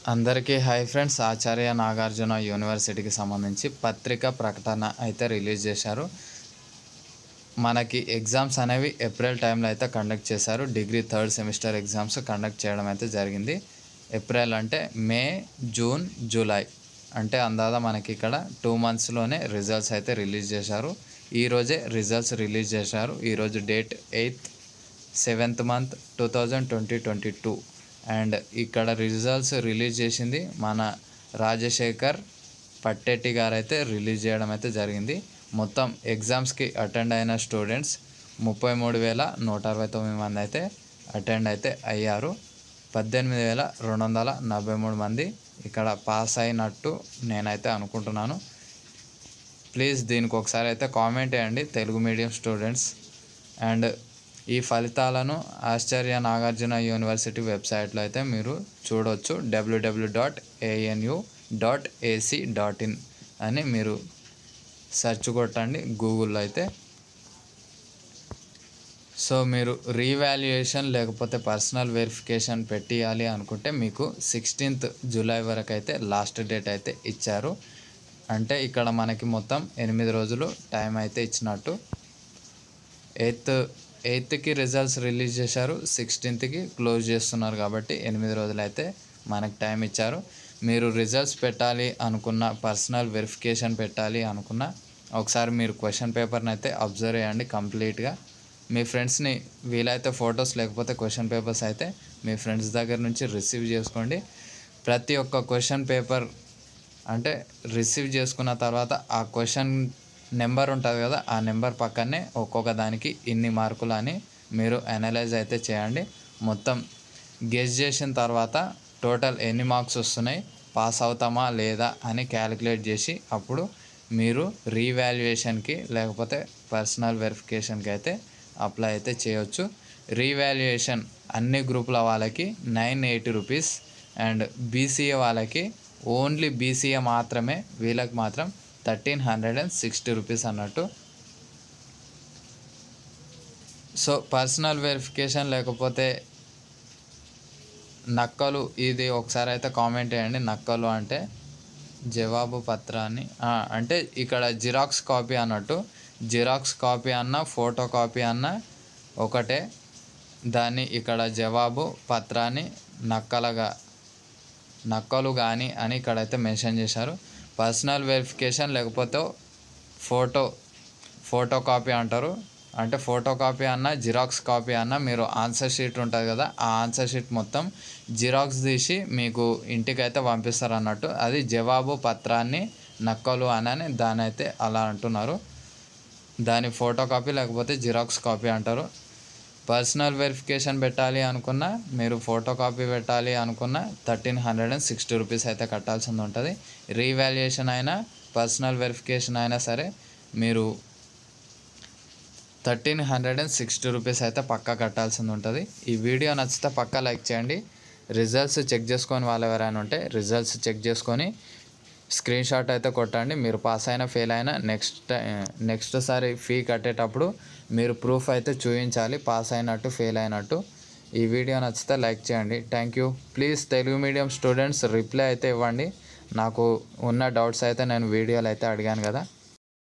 అందరికీ hi friends ఆచార్య నాగార్జున యూనివర్సిటీకి సంబంధించి పత్రిక ప్రకటన అయితే రిలీజ్ చేశారు మనకి ఎగ్జామ్స్ అనేవి ఏప్రిల్ టైంలో అయితే కండక్ట్ చేశారు degree third semester exams conduct చేయడం అయితే జరిగింది ఏప్రిల్ అంటే మే జూన్ జూలై అంటే అందాదా మనకి ఇక్కడ టూ మంత్స్లోనే రిజల్ట్స్ అయితే రిలీజ్ చేశారు ఈరోజే రిజల్ట్స్ రిలీజ్ చేశారు ఈరోజు date eighth seventh month two thousand twenty twenty two and ఇక్కడ రిజల్ట్స్ రిలీజ్ చేసింది మన రాజశేఖర్ పట్టెట్టి గారు అయితే రిలీజ్ చేయడం అయితే జరిగింది మొత్తం ఎగ్జామ్స్కి అటెండ్ అయిన స్టూడెంట్స్ ముప్పై మూడు వేల నూట అరవై తొమ్మిది మంది అయితే అటెండ్ అయితే అయ్యారు పద్దెనిమిది వేల రెండు వందల నలభై మూడు మంది ఇక్కడ పాస్ అయినట్టు నేనైతే అనుకుంటున్నాను ప్లీజ్ దీనికి ఒకసారి అయితే కామెంట్ చేయండి తెలుగు మీడియం స్టూడెంట్స్ అండ్ ఈ ఫలితాలను ఆశ్చర్య నాగార్జున యూనివర్సిటీ వెబ్సైట్లో అయితే మీరు చూడవచ్చు WW dot ANU dot AC dot in అని మీరు సెర్చ్ కొట్టండి గూగుల్లో అయితే సో మీరు రీవాల్యుయేషన్ లేకపోతే పర్సనల్ వెరిఫికేషన్ పెట్టియాలి అనుకుంటే మీకు సిక్స్టీన్త్ జూలై వరకు అయితే లాస్ట్ డేట్ అయితే ఇచ్చారు అంటే ఇక్కడ మనకి మొత్తం ఎనిమిది రోజులు టైం అయితే ఇచ్చినట్టు ఎయిత్ ఎయిత్కి రిజల్ట్స్ రిలీజ్ చేశారు సిక్స్టీన్త్కి క్లోజ్ చేస్తున్నారు కాబట్టి ఎనిమిది రోజులు అయితే మనకు టైం ఇచ్చారు మీరు రిజల్ట్స్ పెట్టాలి అనుకున్న పర్సనల్ వెరిఫికేషన్ పెట్టాలి అనుకున్న ఒకసారి మీరు క్వశ్చన్ పేపర్ని అయితే అబ్జర్వ్ చేయండి కంప్లీట్గా మీ ఫ్రెండ్స్ని వీలైతే ఫొటోస్ లేకపోతే క్వశ్చన్ పేపర్స్ అయితే మీ ఫ్రెండ్స్ దగ్గర నుంచి రిసీవ్ చేసుకోండి ప్రతి ఒక్క క్వశ్చన్ పేపర్ అంటే రిసీవ్ చేసుకున్న తర్వాత ఆ క్వశ్చన్ నెంబర్ ఉంటుంది కదా ఆ నెంబర్ పక్కనే ఒక్కొక్క దానికి ఇన్ని మార్కులు అని మీరు అనలైజ్ అయితే చేయండి మొత్తం గెస్ చేసిన తర్వాత టోటల్ ఎన్ని మార్క్స్ వస్తున్నాయి పాస్ అవుతామా లేదా అని క్యాలిక్యులేట్ చేసి అప్పుడు మీరు రీవాల్యుయేషన్కి లేకపోతే పర్సనల్ వెరిఫికేషన్కి అయితే అప్లై అయితే చేయొచ్చు రీవాల్యుయేషన్ అన్ని గ్రూపుల వాళ్ళకి nine eighty rupees and BCA వాళ్ళకి ఓన్లీ బీసీఏ మాత్రమే వీళ్ళకి మాత్రం thirteen hundred and sixty rupees అన్నట్టు సో పర్సనల్ వెరిఫికేషన్ లేకపోతే నక్కలు ఇది ఒకసారి అయితే కామెంట్ చేయండి నక్కలు అంటే జవాబు పత్రాన్ని ఆ, అంటే ఇక్కడ జిరాక్స్ కాపీ అన్నట్టు జిరాక్స్ కాపీ అన్న ఫోటో కాపీ అన్న ఒకటే దాన్ని ఇక్కడ జవాబు పత్రాన్ని నక్కలగా నక్కలు కానీ అని ఇక్కడైతే మెన్షన్ చేశారు పర్సనల్ వెరిఫికేషన్ లేకపోతే ఫోటో ఫోటో కాపీ అంటారు అంటే ఫోటో కాపీ అన్న జిరాక్స్ కాపీ అన్న మీరు ఆన్సర్ షీట్ ఉంటుంది కదా ఆ ఆన్సర్ షీట్ మొత్తం జిరాక్స్ తీసి మీకు ఇంటికి అయితే పంపిస్తారు అన్నట్టు అది జవాబు పత్రాన్ని నక్కలు అని దాని అయితే అలా అంటున్నారు దాని ఫోటో కాపీ లేకపోతే జిరాక్స్ కాపీ అంటారు పర్సనల్ వెరిఫికేషన్ పెట్టాలి అనుకున్నా మీరు ఫోటో కాపీ పెట్టాలి అనుకున్న thirteen hundred and sixty rupees అయితే కట్టాల్సింది ఉంటుంది రీవాల్యుయేషన్ అయినా పర్సనల్ వెరిఫికేషన్ అయినా సరే మీరు thirteen hundred and sixty rupees అయితే పక్కా కట్టాల్సింది ఉంటుంది ఈ వీడియో నచ్చితే పక్కా లైక్ చేయండి రిజల్ట్స్ చెక్ చేసుకొని వాళ్ళు ఎవరైనా ఉంటే రిజల్ట్స్ చెక్ చేసుకొని స్క్రీన్ షాట్ అయితే కొట్టండి మీరు పాస్ అయినా ఫెయిల్ అయినా నెక్స్ట్ నెక్స్ట్ సారి ఫీ కట్టేటప్పుడు మీరు ప్రూఫ్ అయితే చూపించాలి పాస్ అయినట్టు ఫెయిల్ అయినట్టు ఈ వీడియో నచ్చితే లైక్ చేయండి thank you please Telugu medium students reply అయితే ఇవ్వండి నాకు ఉన్న డౌట్స్ అయితే నేను వీడియోలో అయితే అడిగాను కదా